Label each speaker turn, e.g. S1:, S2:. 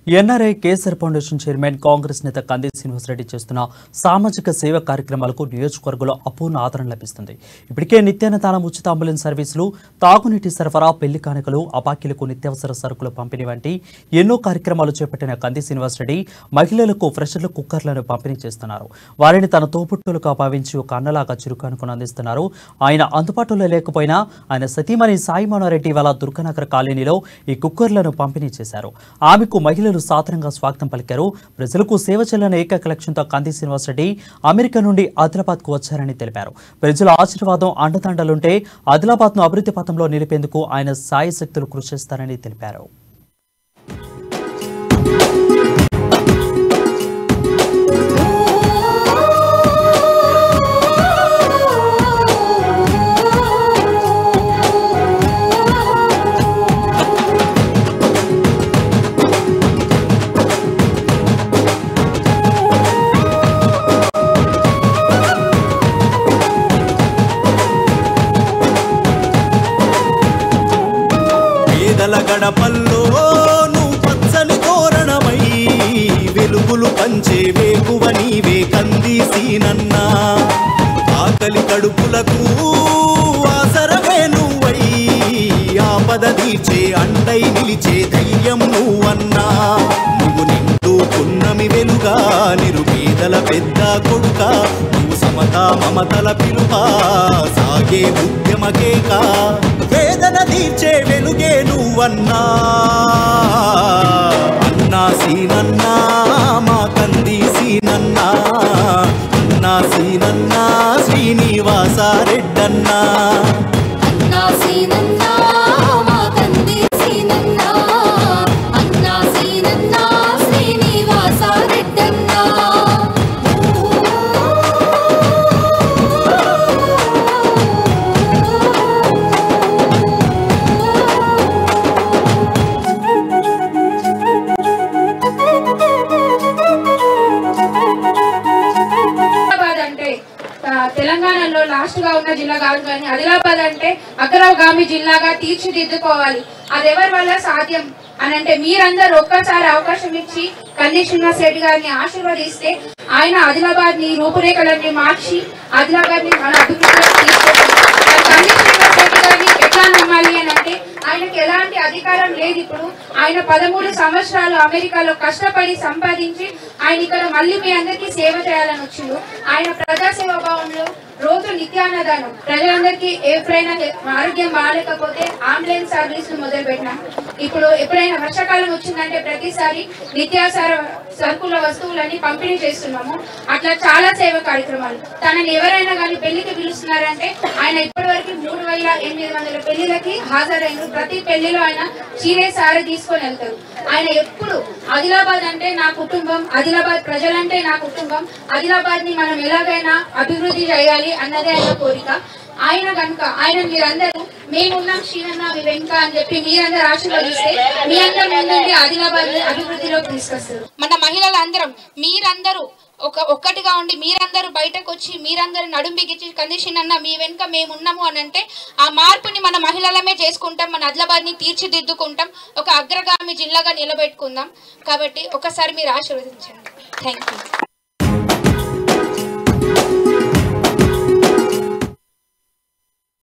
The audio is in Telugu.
S1: NRI Kesar foundation chairman Congress నేత కంది శ్రీనివాసరెడ్డి చేస్తున్న సామాజిక సేవ కార్యక్రమాలకు నియోజకవర్గంలో అపూర్ణ ఆదరణ లభిస్తుంది ఇప్పటికే నిత్యాన్నదానం ఉచిత అంబులెన్స్ సర్వీసులు తాగునీటి సరఫరా పెళ్లి కానుకలు అపాకీలకు నిత్యావసర సరుకుల పంపిణీ వంటి ఎన్నో కార్యక్రమాలు చేపట్టిన కంది శ్రీనివాసరెడ్డి మహిళలకు ఫ్రెషర్ల కుక్కర్లను పంపిణీ చేస్తున్నారు వారిని తన తోబుట్టులుగా భావించి ఒక అన్నలాగా చురుకానుకుని అందిస్తున్నారు ఆయన అందుబాటులో లేకపోయినా ఆయన సతీమణి సాయిమానారెడ్డి వాళ్ళ దుర్గనగర్ కాలనీలో ఈ కుక్కర్లను పంపిణీ చేశారు ఆమెకు మహిళలు సాధారణంగా స్వాగతం పలికారు ప్రజలకు సేవ చేయాలనే ఏకైక లక్ష్యంతో కంది శ్రీనివాసరెడ్డి అమెరికా నుండి ఆదిలాబాద్కు వచ్చారని తెలిపారు ప్రజల ఆశీర్వాదం అండదండలుంటే ఆదిలాబాద్ను అభివృద్ధి పథంలో నిలిపేందుకు ఆయన సాయి శక్తులు కృషి చేస్తారని తెలిపారు
S2: పేదల గడపల్లో నువ్వు పచ్చని తోరణమై వెలుగులు పంచే వేకువ నీవే కందీసీనన్నా ఆకలి కడుపులకు ఆసరమే నువ్వై ఆపద తీర్చే అండై నిలిచే ధైర్యం నువ్వన్నా నువ్వు నిండు పున్నమి వెలుగా నిరుపేదల పెద్ద కొడుక నువ్వు సమత మమతల పిలుపా సాగే ఉద్యమకేక వేదన తీర్చే వెలుగే నువ్వన్నా అన్నా సీనన్నా మా కంది సీనన్నా అన్నా సీనన్నా శ్రీనివాస రెడ్డన్నా
S3: అన్నా సీనన్నా మా తండ్రి సీనన్నా అన్నా సీనన్నా శ్రీనివాస రెడ్డన్నా
S4: ఆదిలాబాద్ అంటే ఆ, తెలంగాణలో లాస్ట్ గా ఉన్న జిల్లా కాదు కానీ ఆదిలాబాద్ అంటే అగ్రగామి జిల్లాగా తీర్చిదిద్దుకోవాలి అది ఎవరి వల్ల సాధ్యం అని అంటే మీరందరూ ఒక్కసారి అవకాశం ఇచ్చి కంది శ్రీనివాస్ రెడ్డి గారిని ఆశీర్వదిస్తే ఆయన ఆదిలాబాద్ ని రూపురేఖలన్నీ మార్చి ఆదిలాబాద్ ని మన అభివృద్ధిలోకి తీసుకెళ్ళాలి మరి కంది శ్రీనివాస్ రెడ్డి గారిని ఎట్లా నమ్మాలి అని అంటే ఆయనకి ఎలాంటి అధికారం లేదు ఇప్పుడు ఆయన పదమూడు సంవత్సరాలు అమెరికాలో కష్టపడి సంపాదించి ఆయన ఇక్కడ మళ్ళీ మీ అందరికీ సేవ చేయాలని వచ్చిండు ఆయన ప్రజాసేవ భావంలో రోజు నిత్యాన్నదానం ప్రజలందరికీ ఎప్పుడైనా ఆరోగ్యం బాగాలేకపోతే అంబులెన్స్ సర్వీస్ మొదలు పెట్టినాం ఇప్పుడు ఎప్పుడైనా వర్షాకాలం వచ్చిందంటే ప్రతిసారి నిత్యావసర సరుకుల వస్తువులని పంపిణీ చేస్తున్నాము అట్లా చాలా సేవ కార్యక్రమాలు తనని ఎవరైనా కానీ పెళ్లికి పిలుస్తున్నారంటే ఆయన ఇప్పటివరకు మూడు వేల ఎనిమిది వందల పెళ్లిలకి హాజరైన ప్రతి పెళ్లిలో ఆయన చీరే సారి తీసుకొని వెళ్తారు ఆయన ఎప్పుడు ఆదిలాబాద్ అంటే నా కుటుంబం ఆదిలాబాద్ ప్రజలంటే నా కుటుంబం ఆదిలాబాద్ ని మనం ఎలాగైనా అభివృద్ధి చేయాలి అన్నదే ఆయన కోరిక ఆయన కనుక ఆయన మీరందరూ మేమున్నాం శ్రీనన్న మీ వెంక అని చెప్పి మీరందరూ ఆశీర్వదిస్తే మీ అందరి ముందుండి ఆదిలాబాద్ ని అభివృద్ధిలోకి తీసుకొస్తారు
S5: మన మహిళలందరం మీరందరూ ఒక ఒక్కటిగా ఉండి మీరందరూ బయటకు వచ్చి మీరందరూ నడుం బిగించి కండిషన్ అన్న మీ వెనుక మేము ఉన్నాము అని అంటే ఆ మార్పుని మన మహిళలమే చేసుకుంటాం మన ఆదిలాబాద్ని తీర్చిదిద్దుకుంటాం ఒక అగ్రగామి జిల్లాగా నిలబెట్టుకుందాం కాబట్టి ఒకసారి మీరు ఆశీర్వదించండి థ్యాంక్ యూ